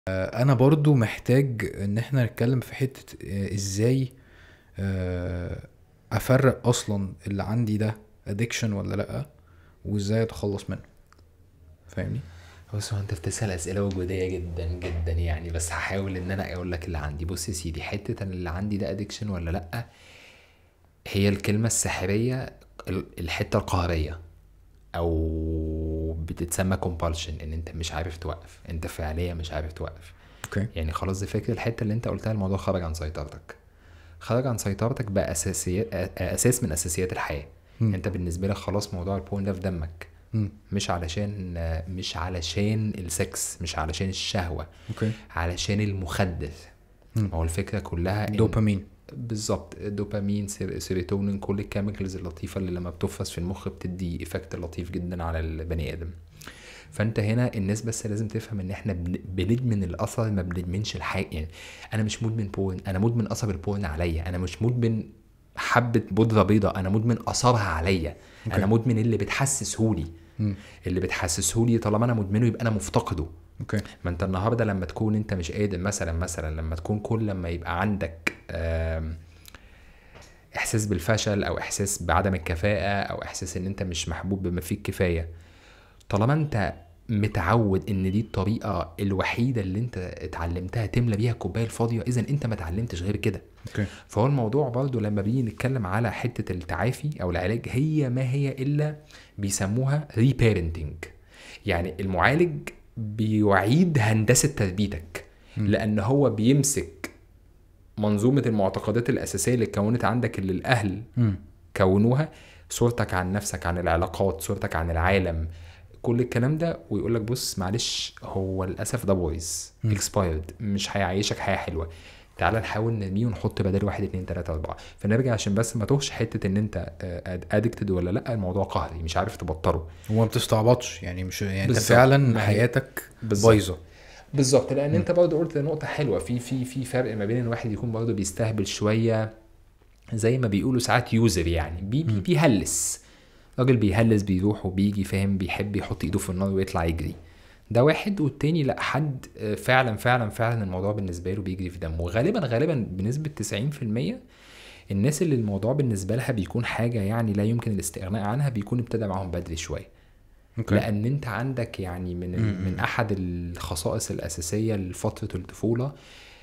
انا برضو محتاج ان احنا نتكلم في حتة آه، ازاي آه، افرق اصلا اللي عندي ده ادكشن ولا لا وازاي اتخلص منه فاهمني بص هو انت بتسأل اسئله وجوديه جدا جدا يعني بس هحاول ان انا اقول لك اللي عندي بص يا سيدي حته ان اللي عندي ده ادكشن ولا لا هي الكلمه السحريه ال- الحته القهريه او بتتسمى كومبالشن ان انت مش عارف توقف انت فعليا مش عارف توقف اوكي يعني خلاص دي فكره الحته اللي انت قلتها الموضوع خرج عن سيطرتك خرج عن سيطرتك بقى اساسيات اساس من اساسيات الحياه مم. انت بالنسبه لك خلاص موضوع البورن ده في دمك مم. مش علشان مش علشان السكس مش علشان الشهوة اوكي علشان المخدر مم. ما هو الفكرة كلها إن- دوبامين بالظبط دوبامين سير- سيروتونين كل الكيميكالز اللطيفة اللي لما بتفرز في المخ بتدي افكت لطيف جدا على البني ادم فانت هنا الناس بس لازم تفهم ان احنا بن- بندمن الاثر ما بندمنش الحاجه يعني انا مش مدمن بورن انا مدمن اثر البورن عليا انا مش مدمن حبه بودره بيضاء انا مدمن اثرها عليا أوكي. انا مدمن اللي بتحسسهولي مم. اللي بتحسسهولي طالما انا مدمنه يبقى انا مفتقده اوكي ما انت النهارده لما تكون انت مش قادر مثلا مثلا لما تكون كل لما يبقى عندك آم، احساس بالفشل او احساس بعدم الكفاءه او احساس ان انت مش محبوب بما فيه الكفايه طالما انت متعود ان دي الطريقه الوحيده اللي انت اتعلمتها تملى بيها الكوبايه الفاضيه اذا انت ما اتعلمتش غير كده اوكي فهو الموضوع برضو لما بيجي نتكلم على حتة التعافي أو العلاج هي ما هي إلا بيسموها ريبيرنتنج يعني المعالج بيعيد هندسة تربيتك لأن هو بيمسك منظومة المعتقدات الأساسية اللي اتكونت عندك اللي الأهل مم. كونوها صورتك عن نفسك عن العلاقات صورتك عن العالم كل الكلام ده ويقول لك بص معلش هو للاسف ده بايظ مم. اكسبايرد مش هيعيشك حياه حلوه تعال نحاول نرميه ونحط بدل واحد اتنين تلاته اربعه فنرجع عشان بس ما تهش حته ان انت ادكتد ولا لا الموضوع قهري مش عارف تبطله وما بتستعبطش يعني مش يعني انت بالظبط. فعلا ما هي- حياتك بالظبط. بايظه بالظبط لان انت برضه قلت نقطه حلوه في في في فرق ما بين ان الواحد يكون برضه بيستهبل شويه زي ما بيقولوا ساعات يوزر يعني بي بي بيهلس راجل بيهلس بيروح وبيجي فاهم بيحب يحط ايده في النار ويطلع يجري ده واحد والتاني لا حد آه، فعلا فعلا فعلا الموضوع بالنسبه له بيجري في دمه وغالبا غالبا بنسبه 90% الناس اللي الموضوع بالنسبه لها بيكون حاجه يعني لا يمكن الاستغناء عنها بيكون ابتدى معاهم بدري شويه اوكي لان انت عندك يعني من مم. من احد الخصائص الاساسيه لفتره الطفوله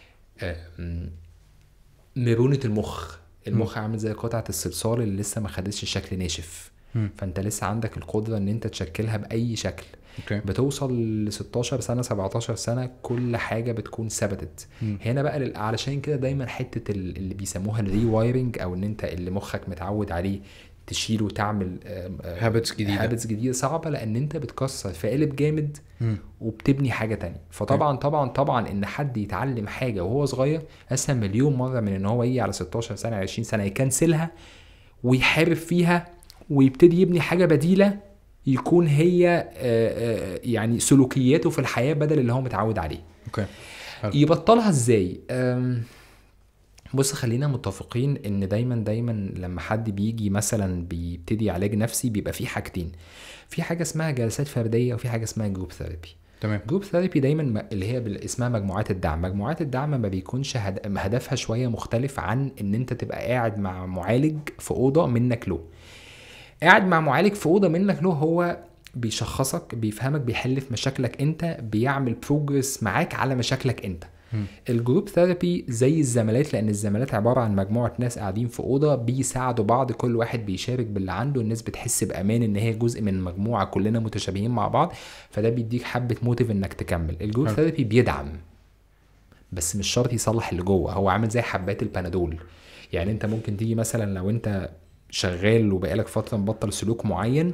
آم، مرونه المخ المخ عامل زي قطعه الصلصال اللي لسه ما خدتش شكل ناشف مم. فانت لسه عندك القدره ان انت تشكلها باي شكل اوكي بتوصل ل 16 سنه 17 سنه كل حاجه بتكون ثبتت مم. هنا بقى لل- علشان كده دايما حته ال- اللي بيسموها الري وايرنج او ان انت اللي مخك متعود عليه تشيله وتعمل Habits جديدة. هابتس جديده صعبه لان انت بتكسر في قالب جامد مم. وبتبني حاجه تانية فطبعا طبعا طبعا ان حد يتعلم حاجه وهو صغير اسهل مليون مره من ان هو يجي على 16 سنه 20 سنه يكنسلها ويحارب فيها ويبتدي يبني حاجه بديله يكون هي آه، آه، يعني سلوكياته في الحياه بدل اللي هو متعود عليه اوكي حلو. يبطلها ازاي أم، بص خلينا متفقين ان دايما دايما لما حد بيجي مثلا بيبتدي علاج نفسي بيبقى فيه حاجتين في حاجه اسمها جلسات فرديه وفي حاجه اسمها جروب ثيرابي تمام جروب ثيرابي دايما م- اللي هي بال- اسمها مجموعات الدعم مجموعات الدعم ما بيكونش هد- هدفها شويه مختلف عن ان انت تبقى قاعد مع معالج في اوضه منك له قاعد مع معالج في اوضه منك له هو بيشخصك بيفهمك بيحل في مشاكلك انت بيعمل بروجرس معاك على مشاكلك انت مم. الجروب ثيرابي زي الزمالات لان الزمالات عباره عن مجموعه ناس قاعدين في اوضه بيساعدوا بعض كل واحد بيشارك باللي عنده الناس بتحس بامان ان هي جزء من مجموعه كلنا متشابهين مع بعض فده بيديك حبه موتيف انك تكمل الجروب حلو. ثيرابي بيدعم بس مش شرط يصلح اللي جوه هو عامل زي حبات البنادول يعني انت ممكن تيجي مثلا لو انت شغال وبقالك فتره مبطل سلوك معين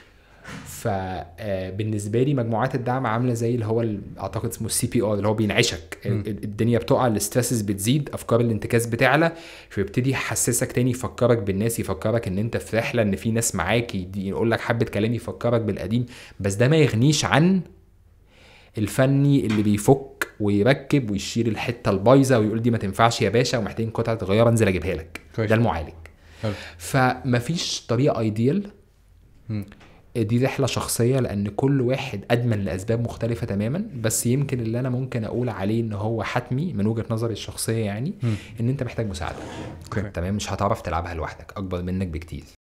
فبالنسبه لي مجموعات الدعم عامله زي اللي هو ال- اعتقد اسمه السي بي ار اللي هو بينعشك مم. ال- الدنيا بتقع الاسترسز بتزيد افكار الانتكاس بتعلى فيبتدي يحسسك تاني يفكرك بالناس يفكرك ان انت في رحله ان في ناس معاك يدي- يقول لك حبه كلام يفكرك بالقديم بس ده ما يغنيش عن الفني اللي بيفك ويركب ويشيل الحته البايظه ويقول دي ما تنفعش يا باشا ومحتاجين قطعه غيار انزل اجيبها لك كويس. ده المعالج حلو فمفيش طريقه ايديال مم. دي رحله شخصيه لان كل واحد ادمن لاسباب مختلفه تماما بس يمكن اللي انا ممكن اقول عليه ان هو حتمي من وجهه نظري الشخصيه يعني مم. ان انت محتاج مساعده اوكي تمام مش هتعرف تلعبها لوحدك اكبر منك بكتير